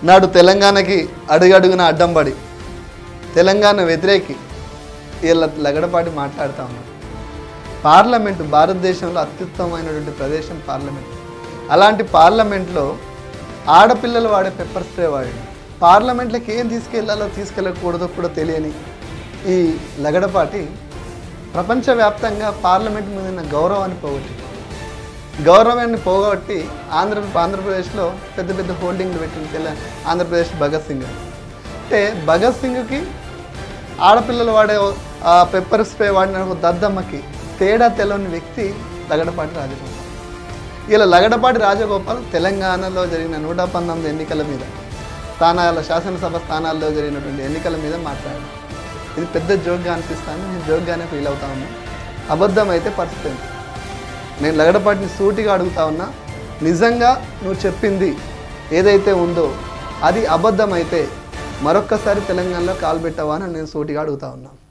నాడు తెలంగాణకి అడుగడుగున అడ్డం పడి తెలంగాణ వ్యతిరేకి వీళ్ళ లగడపాటి మాట్లాడుతూ ఉన్నారు పార్లమెంటు భారతదేశంలో అత్యుత్తమమైనటువంటి ప్రదేశం పార్లమెంట్ అలాంటి పార్లమెంట్లో ఆడపిల్లలు వాడే పెప్పర్ స్ప్రే వాడి పార్లమెంట్లోకి ఏం తీసుకెళ్లాలో తీసుకెళ్ళకూడదో కూడా తెలియని ఈ లగడపాటి ప్రపంచవ్యాప్తంగా పార్లమెంట్ మీద ఉన్న గౌరవాన్ని పోగొట్టి గౌరవాన్ని పోగొట్టి ఆంధ్ర ఆంధ్రప్రదేశ్లో పెద్ద పెద్ద హోల్డింగ్లు పెట్టింది తెల ఆంధ్రప్రదేశ్ భగత్ సింగ్ అని. అంటే భగత్ సింగ్కి ఆడపిల్లలు వాడే ఆ పెప్పర్ స్ప్రే వాడిన ఒక దద్దమ్మకి తేడా తెలవని వ్యక్తి లగడపాటి రాజగోపాల్ ఇలా లగడపాటి రాజగోపాల్ తెలంగాణలో జరిగిన నూట పంతొమ్మిది ఎన్నికల మీద స్థానాల శాసనసభ స్థానాల్లో జరిగినటువంటి ఎన్నికల మీద మాట్లాడారు ఇది పెద్ద జోక్గా అనిపిస్తాను నేను జోక్గానే ఫీల్ అవుతా ఉన్నా అబద్ధం అయితే పరిస్థితి ఏంటి? నేను లగడపాటిని సూటిగా అడుగుతా ఉన్నా నిజంగా నువ్వు చెప్పింది ఏదైతే ఉందో అది అబద్ధమైతే మరొక్కసారి తెలంగాణలో కాలు పెట్టవా అని నేను సూటిగా అడుగుతా ఉన్నా